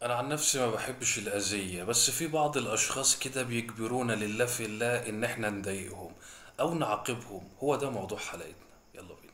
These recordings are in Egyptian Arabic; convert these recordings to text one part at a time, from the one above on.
انا عن نفسي ما بحبش الاذية بس في بعض الاشخاص كده بيجبرونا لله في الله ان احنا نضايقهم او نعاقبهم هو ده موضوع حلقتنا يلا بينا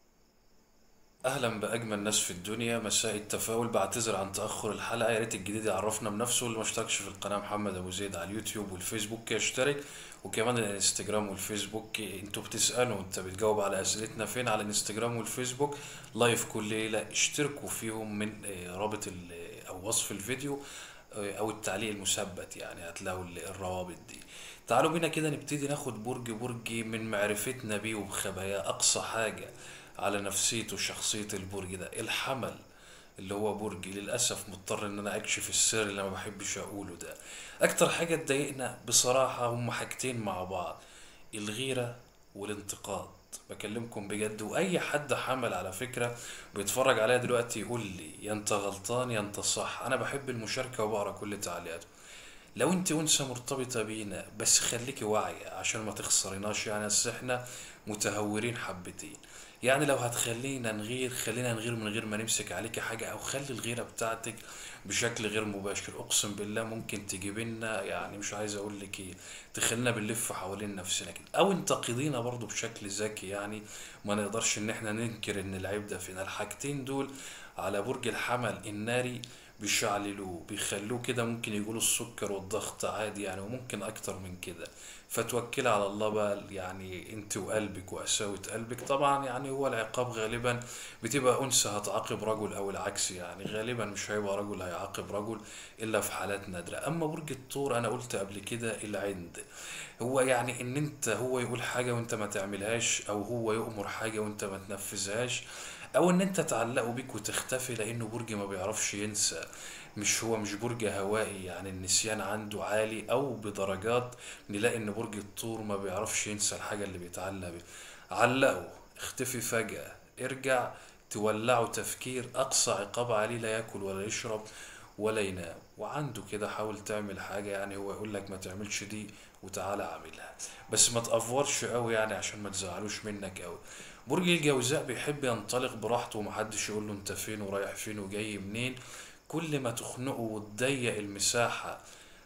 اهلا باجمل ناس في الدنيا مساء التفاؤل بعتذر عن تاخر الحلقه يا ريت الجديد يعرفنا بنفسه واللي ما اشتركش في القناه محمد ابو زيد على اليوتيوب والفيسبوك يشترك وكمان الانستجرام والفيسبوك انتوا بتسالوا انت بتجاوب على اسئلتنا فين على الانستجرام والفيسبوك لايف كل ليله اشتركوا فيهم من آه، رابط ال- او وصف الفيديو آه، او التعليق المثبت يعني هتلاقوا ال- الروابط دي تعالوا بينا كده نبتدي ناخد برج برج من معرفتنا بيه وبخباياه اقصى حاجه على نفسيته وشخصيه البرج ده الحمل اللي هو برجي للاسف مضطر ان انا اكشف السر اللي ما بحبش اقوله ده اكتر حاجه تضايقنا بصراحه هم حاجتين مع بعض الغيره والانتقاد بكلمكم بجد واي حد حمل على فكره بيتفرج عليا دلوقتي يقول لي يا انت غلطان يا انت صح انا بحب المشاركه وبقرا كل تعليقاته لو انت انثى مرتبطه بينا بس خليكي واعيه عشان ما تخسريناش يعني اصل احنا متهورين حبتين يعني لو هتخلينا نغير خلينا نغير من غير ما نمسك عليكي حاجه او خلي الغيره بتاعتك بشكل غير مباشر اقسم بالله ممكن تجيب لنا يعني مش عايز اقول لك ايه تخلينا بنلف حوالين نفسنا كده او انتقدينا برضو بشكل ذكي يعني ما نقدرش ان احنا ننكر ان العيب ده فينا الحاجتين دول على برج الحمل الناري بيشعللوه بيخلوه كده ممكن يقولوا السكر والضغط عادي يعني وممكن اكتر من كده فتوكلي على الله بقى يعني انت وقلبك وقساوة قلبك طبعا يعني هو العقاب غالبا بتبقى انثى هتعاقب رجل او العكس يعني غالبا مش هيبقى رجل هيعاقب رجل الا في حالات نادرة اما برج الثور انا قلت قبل كده العند هو يعني ان انت هو يقول حاجة وانت ما تعملهاش او هو يؤمر حاجة وانت ما تنفذهاش او ان انت تعلقوا بيك وتختفي لانه برج ما بيعرفش ينسى مش هو مش برج هوائي يعني النسيان عنده عالي او بدرجات نلاقي ان برج الثور ما بيعرفش ينسى الحاجة اللي بيتعلق بيها علقوا اختفي فجأة ارجع تولعوا تفكير اقصى عقاب عليه لا ياكل ولا يشرب ولا ينام وعنده كده حاول تعمل حاجة يعني هو يقول لك ما تعملش دي وتعالى اعملها بس ما تأفورش قوي يعني عشان ما تزعلوش منك قوي برج الجوزاء بيحب ينطلق براحته ومحدش يقول له انت فين ورايح فين وجاي منين كل ما تخنقه وتضيق المساحة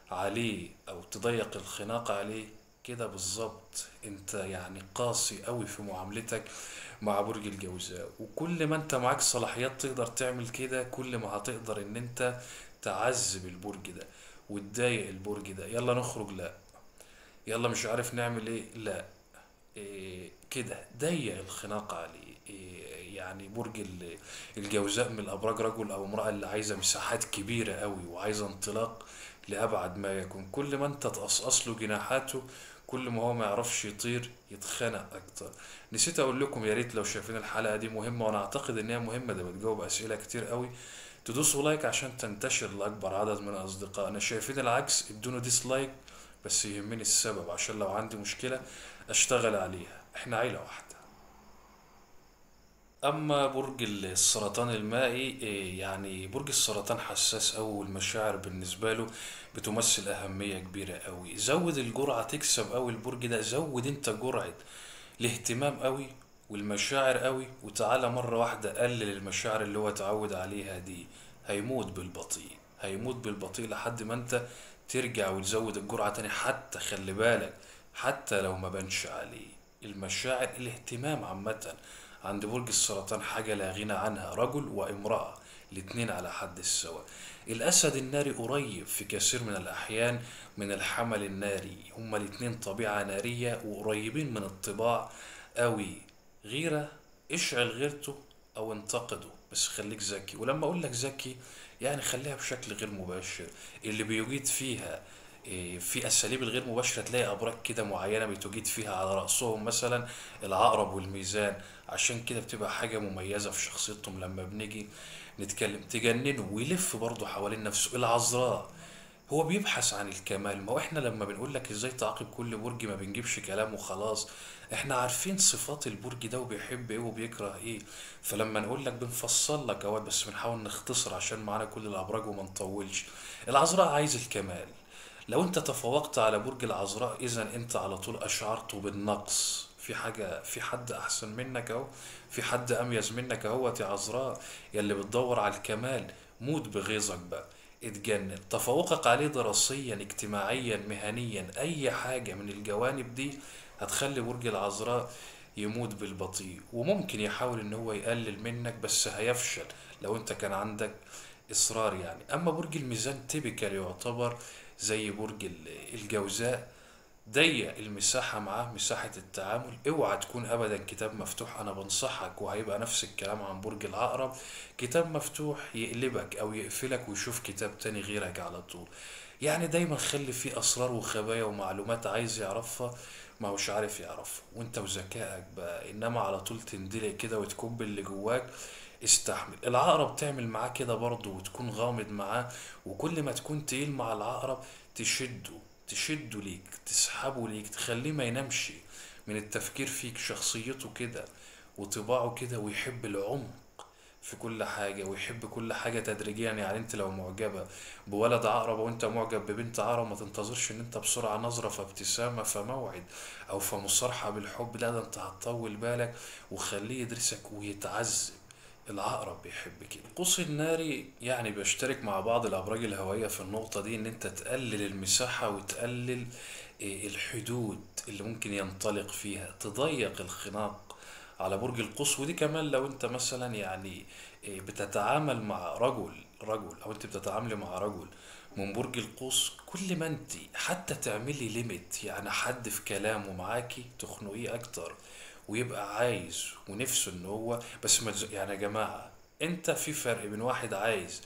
عليه او تضيق الخناق عليه كده بالظبط انت يعني قاسي قوي في معاملتك مع برج الجوزاء وكل ما انت معاك صلاحيات تقدر تعمل كده كل ما هتقدر ان انت تعذب البرج ده وتضايق البرج ده يلا نخرج لا يلا مش عارف نعمل ايه لا إيه كده ضيق الخناق عليه إيه يعني برج ال- الجوزاء من الابراج رجل او امراه اللي عايزه مساحات كبيره قوي وعايزه انطلاق لابعد ما يكون كل ما انت تقصقص له جناحاته كل ما هو ما يعرفش يطير يتخنق اكتر نسيت اقول لكم يا ريت لو شايفين الحلقه دي مهمه وانا اعتقد ان هي مهمه ده بتجاوب اسئله كتير قوي تدوسوا لايك عشان تنتشر لاكبر عدد من اصدقائنا شايفين العكس ادونا ديسلايك بس يهمني السبب عشان لو عندي مشكله اشتغل عليها احنا عيله واحده اما برج السرطان المائي إيه يعني برج السرطان حساس أوي والمشاعر بالنسبه له بتمثل اهميه كبيره قوي زود الجرعه تكسب قوي البرج ده زود انت جرعه الاهتمام قوي والمشاعر قوي وتعالى مره واحده قلل المشاعر اللي هو اتعود عليها دي هيموت بالبطيء هيموت بالبطيء لحد ما انت ترجع وتزود الجرعه تاني حتى خلي بالك حتى لو ما بانش عليه المشاعر الاهتمام عامة عند برج السرطان حاجة لا غنى عنها رجل وامرأة الاتنين على حد السواء الأسد الناري قريب في كثير من الأحيان من الحمل الناري هما الاتنين طبيعة نارية وقريبين من الطباع قوي غيرة اشعل غيرته أو انتقده بس خليك ذكي ولما أقول لك ذكي يعني خليها بشكل غير مباشر اللي بيجيد فيها إيه، في اساليب الغير مباشره تلاقي ابراج كده معينه بتجيد فيها على راسهم مثلا العقرب والميزان عشان كده بتبقى حاجه مميزه في شخصيتهم لما بنيجي نتكلم تجننه ويلف برضه حوالين نفسه العذراء هو بيبحث عن الكمال ما هو احنا لما بنقول لك ازاي تعاقب كل برج ما بنجيبش كلام وخلاص احنا عارفين صفات البرج ده وبيحب ايه وبيكره ايه فلما نقول لك بنفصل لك اهوت بس بنحاول نختصر عشان معانا كل الابراج وما نطولش العذراء عايز الكمال لو انت تفوقت على برج العذراء اذا انت على طول اشعرته بالنقص في حاجة في حد احسن منك اهو في حد اميز منك اهوت يا عذراء يلي بتدور على الكمال موت بغيظك بقى اتجنن تفوقك عليه دراسيا اجتماعيا مهنيا اي حاجة من الجوانب دي هتخلي برج العذراء يموت بالبطيء وممكن يحاول ان هو يقلل منك بس هيفشل لو انت كان عندك اصرار يعني اما برج الميزان تيبيكال يعتبر زي برج ال- الجوزاء ضيق المساحة معاه مساحة التعامل اوعى تكون ابدا كتاب مفتوح انا بنصحك وهيبقى نفس الكلام عن برج العقرب كتاب مفتوح يقلبك او يقفلك ويشوف كتاب تاني غيرك على طول يعني دايما خلي فيه اسرار وخبايا ومعلومات عايز يعرفها ما هوش عارف يعرفها وانت وذكائك بقى انما على طول تندلق كده وتكب اللي جواك استحمل العقرب تعمل معاه كده برضه وتكون غامض معاه وكل ما تكون تقيل مع العقرب تشده تشده ليك تسحبه ليك تخليه ما ينامش من التفكير فيك شخصيته كده وطباعه كده ويحب العمق في كل حاجة ويحب كل حاجة تدريجيا يعني انت لو معجبة بولد عقرب وانت معجب ببنت عقرب ما تنتظرش ان انت بسرعة نظرة فابتسامة فموعد او فمصارحة بالحب لا ده انت هتطول بالك وخليه يدرسك ويتعذب العقرب بيحب كده القوس الناري يعني بيشترك مع بعض الابراج الهوائيه في النقطه دي ان انت تقلل المساحه وتقلل إيه، الحدود اللي ممكن ينطلق فيها تضيق الخناق على برج القوس ودي كمان لو انت مثلا يعني إيه، بتتعامل مع رجل رجل او انت بتتعاملي مع رجل من برج القوس كل ما انت حتى تعملي ليميت يعني حد في كلامه معاكي تخنقيه اكتر ويبقى عايز ونفسه ان هو بس ما تز- يعني يا جماعة انت في فرق بين واحد عايز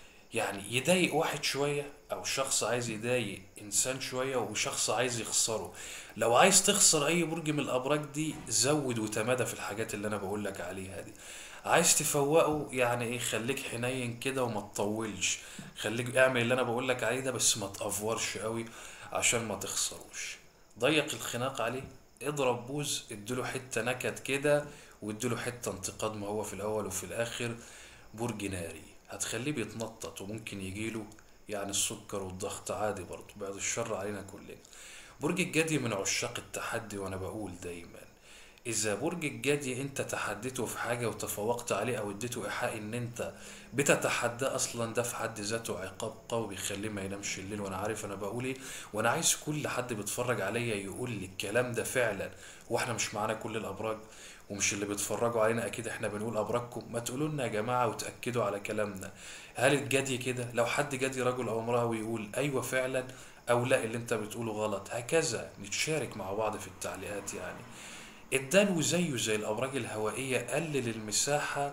يعني يضايق واحد شوية او شخص عايز يضايق انسان شوية وشخص عايز يخسره لو عايز تخسر اي برج من الابراج دي زود وتمادى في الحاجات اللي انا بقول لك عليها دي عايز تفوقه يعني ايه خليك حنين كده وما تطولش خليك اعمل اللي انا بقول لك عليه ده بس ما تافورش قوي عشان ما تخسروش ضيق الخناق عليه اضرب بوز اديله حتة نكد كده واديله حتة انتقاد ما هو في الاول وفي الاخر برج ناري هتخليه بيتنطط وممكن يجيله يعني السكر والضغط عادي برضه بعد الشر علينا كلنا برج الجدي من عشاق التحدي وانا بقول دايما اذا برج الجدي انت تحديته في حاجة وتفوقت عليه او اديته ايحاء ان انت بتتحداه اصلا ده في حد ذاته عقاب قوي بيخليه ما ينامش الليل وانا عارف انا بقول ايه وانا عايز كل حد بيتفرج عليا يقول لي الكلام ده فعلا واحنا مش معانا كل الابراج ومش اللي بيتفرجوا علينا اكيد احنا بنقول ابراجكم ما تقولوا لنا يا جماعه وتاكدوا على كلامنا هل الجدي كده لو حد جدي رجل او امراه ويقول ايوه فعلا او لا اللي انت بتقوله غلط هكذا نتشارك مع بعض في التعليقات يعني الدلو زيه زي الابراج الهوائيه قلل المساحه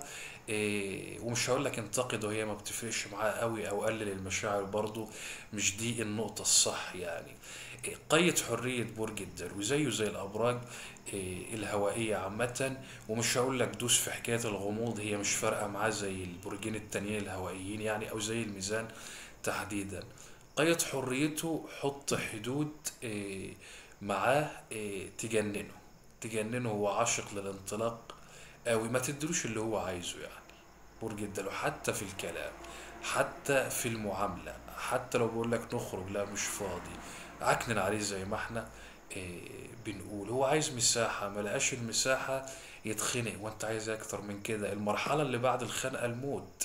إيه ومش هقول لك انتقد وهي ما بتفرقش معاه قوي او قلل المشاعر برضو مش دي النقطه الصح يعني إيه قيد حريه برج الدلو زيه زي الابراج إيه الهوائيه عامه ومش هقول لك دوس في حكايه الغموض هي مش فارقه معاه زي البرجين التانيين الهوائيين يعني او زي الميزان تحديدا قيد حريته حط حدود إيه معاه إيه تجننه تجننه هو عاشق للانطلاق قوي ما تدلوش اللي هو عايزه يعني برج الدلو حتى في الكلام حتى في المعاملة حتى لو بقول لك نخرج لا مش فاضي عكنن عليه زي ما احنا إيه بنقول هو عايز مساحة ما لقاش المساحة يتخنق وانت عايز اكتر من كده المرحلة اللي بعد الخنقة الموت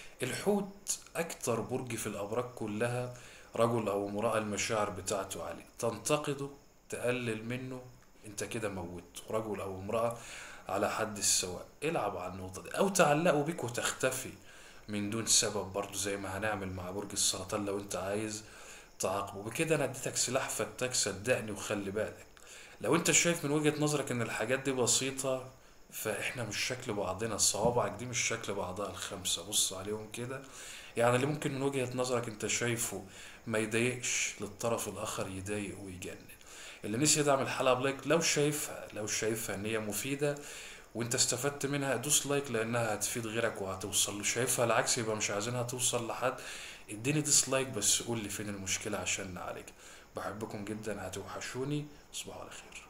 الحوت اكتر برج في الابراج كلها رجل او امرأة المشاعر بتاعته عليه تنتقده تقلل منه انت كده موت رجل او امرأة على حد السواء العب على النقطة دي او تعلقوا بيك وتختفي من دون سبب برضو زي ما هنعمل مع برج السرطان لو انت عايز تعاقبه بكده انا اديتك سلاح فتاك صدقني وخلي بالك لو انت شايف من وجهة نظرك ان الحاجات دي بسيطة فاحنا مش شكل بعضنا صوابعك دي مش شكل بعضها الخمسة بص عليهم كده يعني اللي ممكن من وجهة نظرك انت شايفه ما يضايقش للطرف الاخر يضايق ويجنن اللي نسي يدعم الحلقة بلايك لو شايفها لو شايفها ان هي مفيدة وانت استفدت منها دوس لايك لانها هتفيد غيرك وهتوصل له شايفها العكس يبقى مش عايزينها توصل لحد اديني ديسلايك بس قول لي فين المشكلة عشان نعالجها بحبكم جدا هتوحشوني تصبحوا على خير